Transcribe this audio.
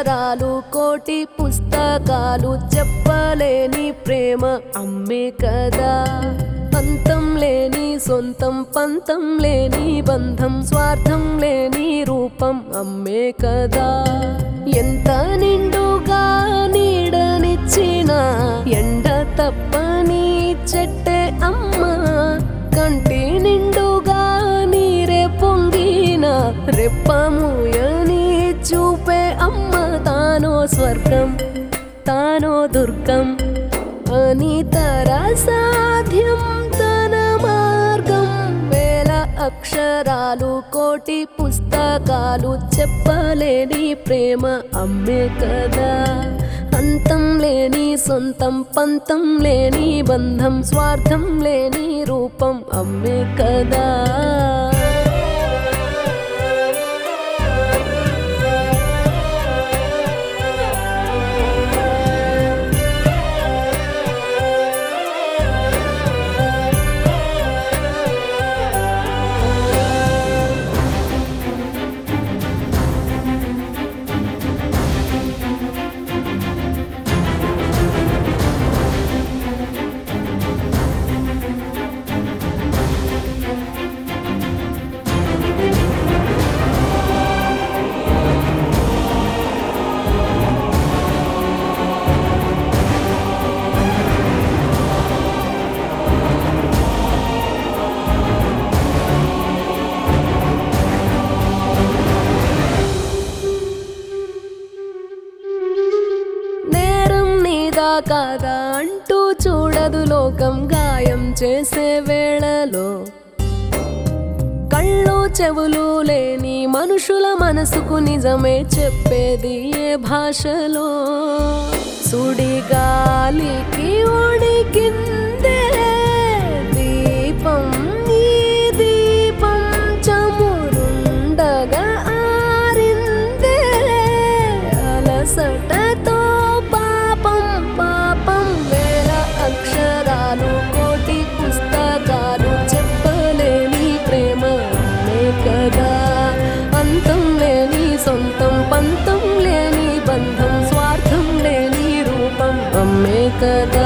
అక్షరాలు కోటి పుస్తకాలు చెప్పలేని ప్రేమ అమ్మే కదా అంతం లేని సొంతం పంతం లేని బంధం స్వార్థం లేని రూపం అమ్మే కదా ఎంత నిండుగా నీడనిచ్చిన ఎండ తప్పని చెట్టే అమ్మ కంటి నిండుగా నీరే పొంగిన రెప్పముయని చూపే అమ్మ తానో స్వర్గం తానో దుర్గం అని తర సాధ్యం తన మార్గం వేల అక్షరాలు కోటి పుస్తకాలు చెప్పలేని ప్రేమ అమ్మే కదా అంతం లేని సొంతం పంతం లేని బంధం స్వార్థం లేని రూపం అమ్మే కదా నేరం నీదా కాదా అంటూ చూడదు లోకం గాయం చేసే వేళలో కళ్ళు చెవులు లేని మనుషుల మనసుకు నిజమే చెప్పేది ఏ భాషలో సుడి గాలికి ఉడికిందే దీపం ఈ దీపం చమురుండగా ఆరిందే అలసటతో పాపం పాపం వేల అక్షరాలు కోటి పుస్తకాలు చెప్పలేని ప్రేమ అమ్మే కదా అంతం లేని సొంతం పంతం లేని బంధం స్వార్థం లేని రూపం అమ్మే కదా